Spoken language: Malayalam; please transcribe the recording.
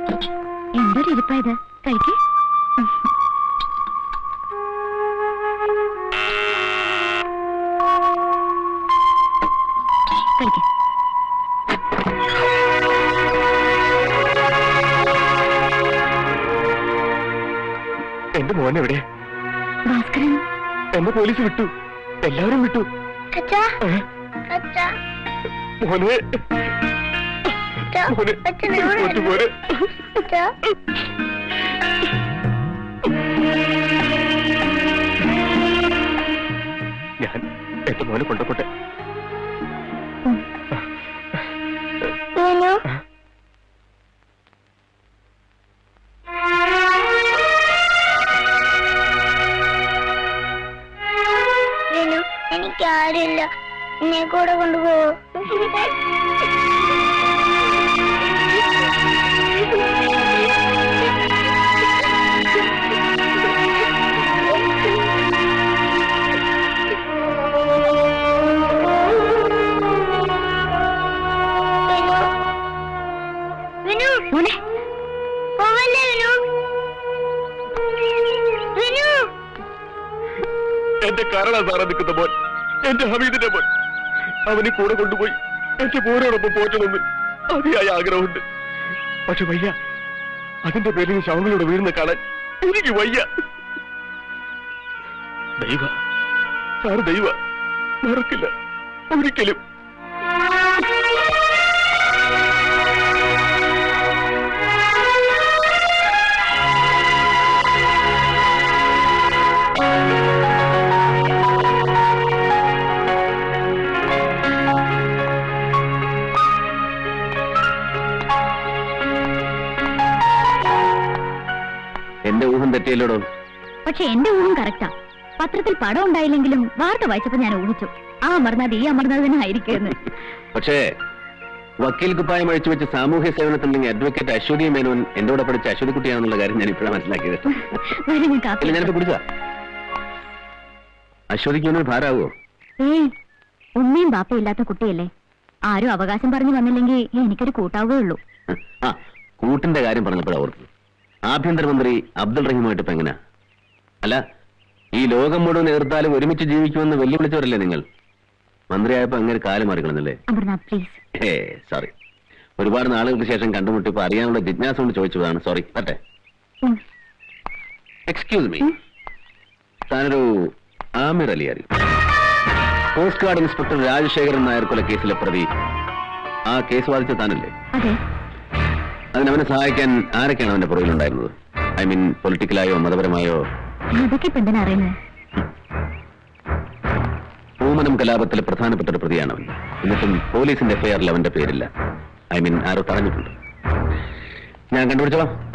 എന്തൊരു ഇരിപ്പായത് കഴിക്കേ കഴിക്കേ എന്റെ മോൻ എവിടെ ഭാസ്കരൻ എന്നെ പോലീസ് വിട്ടു എല്ലാവരും വിട്ടു അച്ഛാ ഏ? അച്ഛാ മോനെ അച്ഛാ മോനെ അച്ഛൻ എവിടെ കൊച്ചു മോനെ അച്ഛാ ഞാൻ എന്റെ മോനെ കൊണ്ടുപോട്ടെ വേണു വേണു എനിക്ക് ആരുമില്ല എന്നെ കൂടെ കൊണ്ടുപോകോ വിനു മോനെ പോവല്ലേ വിനു വിനു എന്റെ കാരണ സാറാ നിൽക്കുന്ന മോൻ എന്റെ ഹമീദിന്റെ മോൻ അവനെ കൂടെ കൊണ്ടുപോയി എന്റെ മോനോടൊപ്പം പോറ്റണമെന്ന് അതിയായ ആഗ്രഹമുണ്ട് പക്ഷെ വയ്യ അതിന്റെ പേരിൽ ശവങ്ങളോട് വീഴുന്ന കാണാൻ എനിക്ക് വയ്യ ദൈവ സാറ് ദൈവ മറക്കില്ല ഒരിക്കലും എന്റെ ഊഹം തെറ്റിയല്ലോടോ പക്ഷെ എന്റെ ഊഹം കറക്റ്റാ പത്രത്തിൽ പടം ഉണ്ടായില്ലെങ്കിലും വാർത്ത വായിച്ചപ്പോ ഞാൻ ഊഹിച്ചു ആ അമർനാഥ് ഈ അമർനാഥ് തന്നെ ആയിരിക്കുമെന്ന് പക്ഷേ വക്കീൽ കുപ്പായം അഴിച്ചു വെച്ച് സാമൂഹ്യ സേവനത്തിലുണ്ടെങ്കിൽ അഡ്വക്കേറ്റ് അശ്വതി മേനോൻ എന്റെ കൂടെ പഠിച്ച അശ്വതി കുട്ടിയാണെന്നുള്ള കാര്യം ഞാൻ ഇപ്പോഴാണ് മനസ്സിലാക്കിയത് വരും ഇല്ല കാപ്പി ഞാനിപ്പോ കുടിച്ചാ അശ്വതിക്ക് ഒന്നും ഭാരാവോ ഏയ് ഉമ്മയും ബാപ്പയും ഇല്ലാത്ത കുട്ടിയല്ലേ ആരും അവകാശം പറഞ്ഞു വന്നില്ലെങ്കിൽ എനിക്കൊരു കൂട്ടാവുകയുള്ളൂ ആ കൂട്ടിന്റെ കാര്യം പറഞ്ഞപ്പോഴാ ഓർത്തു ആഭ്യന്തരമന്ത്രി അബ്ദുൾ റഹീമായിട്ട് ഇപ്പൊ എങ്ങനെയാ അല്ല ഈ ലോകം മുഴുവൻ എതിർത്താലും ഒരുമിച്ച് ജീവിക്കുമെന്ന് വെല്ലുവിളിച്ചവരല്ലേ നിങ്ങൾ മന്ത്രിയായപ്പോ അങ്ങനെ കാലം മാറിക്കളന്നല്ലേ അമർനാഥ് പ്ലീസ് ഏ സോറി ഒരുപാട് നാളുകൾക്ക് ശേഷം കണ്ടുമുട്ടിയപ്പോ അറിയാനുള്ള ജിജ്ഞാസ കൊണ്ട് ചോദിച്ചതാണ് സോറി പറ്റേ എക്സ്ക്യൂസ് മീ താനൊരു ആമിർ അലി അറിയും coast guard inspector Rajasekharan Nair കൊലക്കേസിലെ പ്രതി ആ കേസ് വാദിച്ച താനല്ലേ അതെ അതിന് അവനെ സഹായിക്കാൻ ആരൊക്കെയാണ് അവന്റെ പുറകിലുണ്ടായിരുന്നത് ഐ മീൻ പൊളിറ്റിക്കലായോ മതപരമായോ അതൊക്കെ ഇപ്പൊ എന്തിനാ അറിയുന്നത് പൂമനം കലാപത്തിലെ പ്രധാനപ്പെട്ട ഒരു പ്രതിയാണ് അവൻ എന്നിട്ടും പോലീസിന്റെ എഫ്ഐആറിൽ അവന്റെ പേരില്ല ഐ മീൻ ആരോ തടഞ്ഞിട്ടുണ്ട് ഞാൻ കണ്ടുപിടിച്ചോളാം